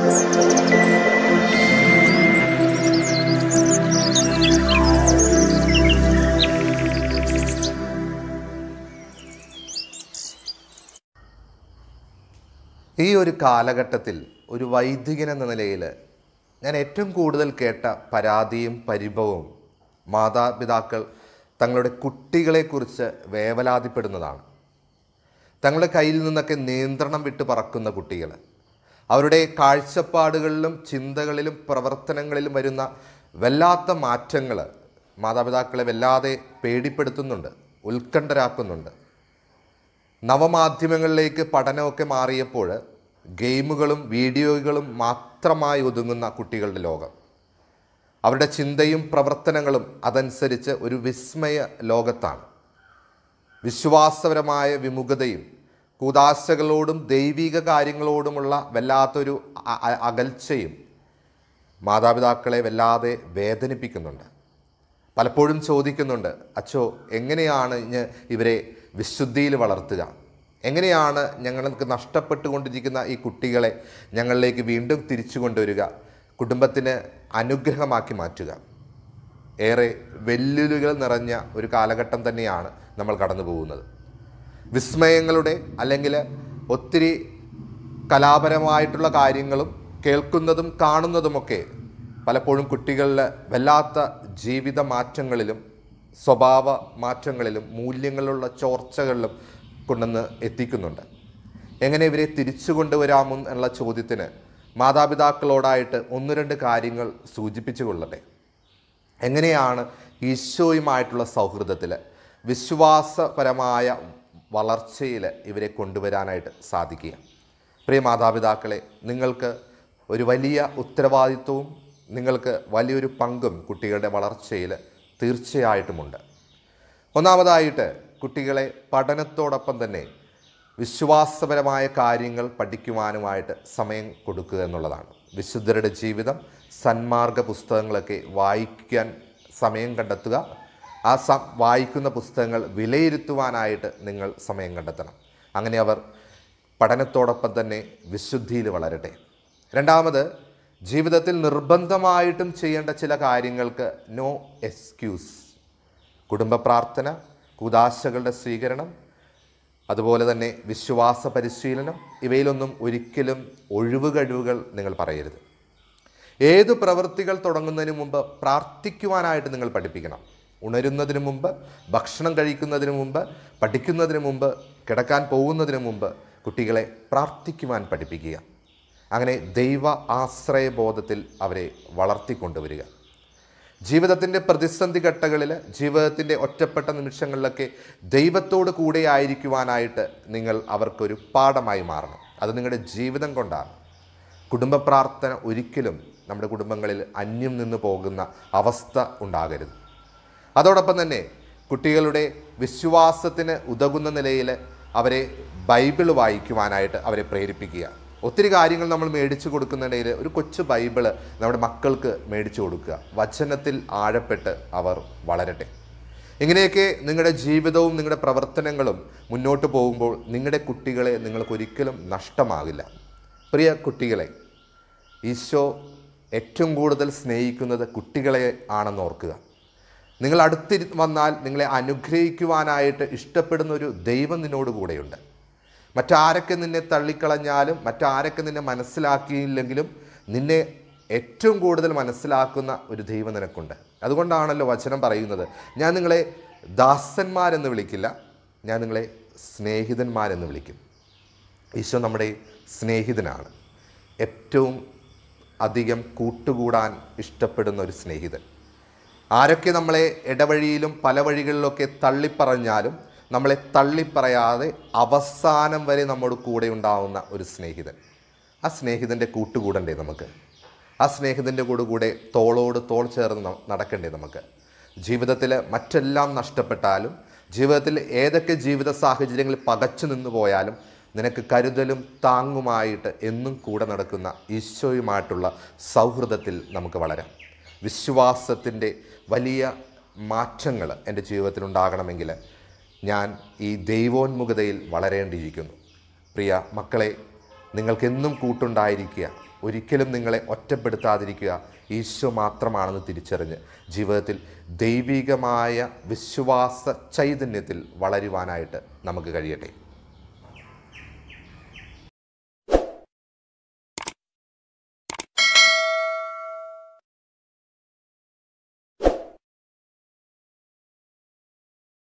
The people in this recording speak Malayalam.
ഈ ഒരു കാലഘട്ടത്തിൽ ഒരു വൈദികൻ എന്ന നിലയിൽ ഞാൻ ഏറ്റവും കൂടുതൽ കേട്ട പരാതിയും പരിഭവവും മാതാപിതാക്കൾ തങ്ങളുടെ കുട്ടികളെക്കുറിച്ച് വേവലാതിപ്പെടുന്നതാണ് തങ്ങളുടെ കയ്യിൽ നിന്നൊക്കെ നിയന്ത്രണം വിട്ട് പറക്കുന്ന കുട്ടികൾ അവരുടെ കാഴ്ചപ്പാടുകളിലും ചിന്തകളിലും പ്രവർത്തനങ്ങളിലും വരുന്ന വല്ലാത്ത മാറ്റങ്ങൾ മാതാപിതാക്കളെ വല്ലാതെ പേടിപ്പെടുത്തുന്നുണ്ട് ഉത്കണ്ഠരാക്കുന്നുണ്ട് നവമാധ്യമങ്ങളിലേക്ക് പഠനമൊക്കെ മാറിയപ്പോൾ ഗെയിമുകളും വീഡിയോകളും മാത്രമായി ഒതുങ്ങുന്ന കുട്ടികളുടെ ലോകം അവരുടെ ചിന്തയും പ്രവർത്തനങ്ങളും അതനുസരിച്ച് ഒരു വിസ്മയ ലോകത്താണ് വിശ്വാസപരമായ വിമുഖതയും കൂതാശകളോടും ദൈവിക കാര്യങ്ങളോടുമുള്ള വല്ലാത്തൊരു അ- അ- അകൽച്ചയും മാതാപിതാക്കളെ വല്ലാതെ വേദനിപ്പിക്കുന്നുണ്ട് പലപ്പോഴും ചോദിക്കുന്നുണ്ട് അച്ചോ എങ്ങനെയാണ് ഇഞ്ഞ് ഇവരെ വിശുദ്ധിയിൽ വളർത്തുക എങ്ങനെയാണ് ഞങ്ങൾക്ക് നഷ്ടപ്പെട്ടുകൊണ്ടിരിക്കുന്ന ഈ കുട്ടികളെ ഞങ്ങളിലേക്ക് വീണ്ടും തിരിച്ചു കൊണ്ടുവരിക കുടുംബത്തിന് അനുഗ്രഹമാക്കി മാറ്റുക ഏറെ വെല്ലുവിളികൾ നിറഞ്ഞ ഒരു കാലഘട്ടം തന്നെയാണ് നമ്മൾ കടന്നു പോകുന്നത് വിസ്മയങ്ങളുടെ അല്ലെങ്കിൽ ഒത്തിരി കലാപരമായിട്ടുള്ള കാര്യങ്ങളും കേൾക്കുന്നതും കാണുന്നതുമൊക്കെ പലപ്പോഴും കുട്ടികളിൽ വല്ലാത്ത ജീവിത മാറ്റങ്ങളിലും സ്വഭാവ മാറ്റങ്ങളിലും മൂല്യങ്ങളുള്ള ചോർച്ചകളിലും കൊണ്ടുവന്ന് എത്തിക്കുന്നുണ്ട് എങ്ങനെ ഇവരെ തിരിച്ചു കൊണ്ടുവരാമോ എന്നുള്ള ചോദ്യത്തിന് മാതാപിതാക്കളോടായിട്ട് ഒന്ന് രണ്ട് കാര്യങ്ങൾ സൂചിപ്പിച്ചു കൊള്ളട്ടെ എങ്ങനെയാണ് ഈശോയുമായിട്ടുള്ള സൗഹൃദത്തിൽ വിശ്വാസപരമായ വളർച്ചയിൽ ഇവരെ കൊണ്ടുവരാനായിട്ട് സാധിക്കുക പ്രിയ മാതാപിതാക്കളെ നിങ്ങൾക്ക് ഒരു വലിയ ഉത്തരവാദിത്വവും നിങ്ങൾക്ക് വലിയൊരു പങ്കും കുട്ടികളുടെ വളർച്ചയിൽ തീർച്ചയായിട്ടുമുണ്ട് ഒന്നാമതായിട്ട് കുട്ടികളെ പഠനത്തോടൊപ്പം തന്നെ വിശ്വാസപരമായ കാര്യങ്ങൾ പഠിക്കുവാനുമായിട്ട് സമയം കൊടുക്കുക എന്നുള്ളതാണ് വിശുദ്ധരുടെ ജീവിതം സന്മാർഗ പുസ്തകങ്ങളൊക്കെ വായിക്കാൻ സമയം കണ്ടെത്തുക ആ സ വായിക്കുന്ന പുസ്തകങ്ങൾ വിലയിരുത്തുവാനായിട്ട് നിങ്ങൾ സമയം കണ്ടെത്തണം അങ്ങനെ അവർ പഠനത്തോടൊപ്പം തന്നെ വിശുദ്ധിയിൽ വളരട്ടെ രണ്ടാമത് ജീവിതത്തിൽ നിർബന്ധമായിട്ടും ചെയ്യേണ്ട ചില കാര്യങ്ങൾക്ക് നോ എക്സ്ക്യൂസ് കുടുംബ പ്രാർത്ഥന കുദാശകളുടെ സ്വീകരണം അതുപോലെ തന്നെ വിശ്വാസ പരിശീലനം ഇവയിലൊന്നും ഒരിക്കലും ഒഴിവ് കഴിവുകൾ നിങ്ങൾ പറയരുത് ഏത് പ്രവൃത്തികൾ തുടങ്ങുന്നതിന് മുമ്പ് പ്രാർത്ഥിക്കുവാനായിട്ട് നിങ്ങൾ പഠിപ്പിക്കണം ഉണരുന്നതിന് മുമ്പ് ഭക്ഷണം കഴിക്കുന്നതിന് മുമ്പ് പഠിക്കുന്നതിന് മുമ്പ് കിടക്കാൻ പോകുന്നതിന് മുമ്പ് കുട്ടികളെ പ്രാർത്ഥിക്കുവാൻ പഠിപ്പിക്കുക അങ്ങനെ ദൈവ ആശ്രയബോധത്തിൽ അവരെ വളർത്തിക്കൊണ്ടുവരിക ജീവിതത്തിൻ്റെ പ്രതിസന്ധി ഘട്ടങ്ങളിൽ ജീവിതത്തിൻ്റെ ഒറ്റപ്പെട്ട നിമിഷങ്ങളിലൊക്കെ ദൈവത്തോട് കൂടെ ആയിരിക്കുവാനായിട്ട് നിങ്ങൾ അവർക്കൊരു പാഠമായി മാറണം അത് നിങ്ങളുടെ ജീവിതം കൊണ്ടാണ് കുടുംബ പ്രാർത്ഥന ഒരിക്കലും നമ്മുടെ കുടുംബങ്ങളിൽ അന്യം നിന്ന് പോകുന്ന അവസ്ഥ ഉണ്ടാകരുത് അതോടൊപ്പം തന്നെ കുട്ടികളുടെ വിശ്വാസത്തിന് ഉതകുന്ന നിലയിൽ അവരെ ബൈബിൾ വായിക്കുവാനായിട്ട് അവരെ പ്രേരിപ്പിക്കുക ഒത്തിരി കാര്യങ്ങൾ നമ്മൾ മേടിച്ചു കൊടുക്കുന്നിടയിൽ ഒരു കൊച്ചു ബൈബിള് നമ്മുടെ മക്കൾക്ക് മേടിച്ചു കൊടുക്കുക വചനത്തിൽ ആഴപ്പെട്ട് അവർ വളരട്ടെ ഇങ്ങനെയൊക്കെ നിങ്ങളുടെ ജീവിതവും നിങ്ങളുടെ പ്രവർത്തനങ്ങളും മുന്നോട്ട് പോകുമ്പോൾ നിങ്ങളുടെ കുട്ടികളെ നിങ്ങൾക്ക് ഒരിക്കലും നഷ്ടമാകില്ല പ്രിയ കുട്ടികളെ ഈശോ ഏറ്റവും കൂടുതൽ സ്നേഹിക്കുന്നത് കുട്ടികളെ ആണെന്ന് ഓർക്കുക നിങ്ങൾ അടുത്തിരി വന്നാൽ നിങ്ങളെ അനുഗ്രഹിക്കുവാനായിട്ട് ഇഷ്ടപ്പെടുന്ന ഒരു ദൈവം നിന്നോട് കൂടെയുണ്ട് മറ്റാരൊക്കെ നിന്നെ തള്ളിക്കളഞ്ഞാലും മറ്റാരൊക്കെ നിന്നെ മനസ്സിലാക്കിയില്ലെങ്കിലും നിന്നെ ഏറ്റവും കൂടുതൽ മനസ്സിലാക്കുന്ന ഒരു ദൈവം നിനക്കുണ്ട് അതുകൊണ്ടാണല്ലോ വചനം പറയുന്നത് ഞാൻ നിങ്ങളെ ദാസന്മാരെന്ന് വിളിക്കില്ല ഞാൻ നിങ്ങളെ സ്നേഹിതന്മാരെന്ന് വിളിക്കും ഈശോ നമ്മുടെ സ്നേഹിതനാണ് ഏറ്റവും അധികം കൂട്ടുകൂടാൻ ഇഷ്ടപ്പെടുന്ന ഒരു സ്നേഹിതൻ ആരൊക്കെ നമ്മളെ ഇടവഴിയിലും പല വഴികളിലൊക്കെ തള്ളിപ്പറഞ്ഞാലും നമ്മളെ തള്ളിപ്പറയാതെ അവസാനം വരെ നമ്മുടെ കൂടെ ഉണ്ടാവുന്ന ഒരു സ്നേഹിതൻ ആ സ്നേഹിതൻ്റെ കൂട്ടുകൂടണ്ടേ നമുക്ക് ആ സ്നേഹിതൻ്റെ കൂടെ കൂടെ തോളോട് തോൾ ചേർന്ന് ന- നടക്കണ്ടേ നമുക്ക് ജീവിതത്തിൽ മറ്റെല്ലാം നഷ്ടപ്പെട്ടാലും ജീവിതത്തിൽ ഏതൊക്കെ ജീവിത സാഹചര്യങ്ങളിൽ പകച്ചു നിന്ന് പോയാലും നിനക്ക് കരുതലും താങ്ങുമായിട്ട് എന്നും കൂടെ നടക്കുന്ന ഈശോയുമായിട്ടുള്ള സൗഹൃദത്തിൽ നമുക്ക് വളരാം വിശ്വാസത്തിൻ്റെ വലിയ മാറ്റങ്ങൾ എൻ്റെ ജീവിതത്തിൽ ഉണ്ടാകണമെങ്കിൽ ഞാൻ ഈ ദൈവോന്മുഖതയിൽ വളരേണ്ടിയിരിക്കുന്നു പ്രിയ മക്കളെ നിങ്ങൾക്കെന്നും കൂട്ടുണ്ടായിരിക്കുക ഒരിക്കലും നിങ്ങളെ ഒറ്റപ്പെടുത്താതിരിക്കുക ഈശോ മാത്രമാണെന്ന് തിരിച്ചറിഞ്ഞ് ജീവിതത്തിൽ ദൈവികമായ വിശ്വാസ ചൈതന്യത്തിൽ വളരുവാനായിട്ട് നമുക്ക് കഴിയട്ടെ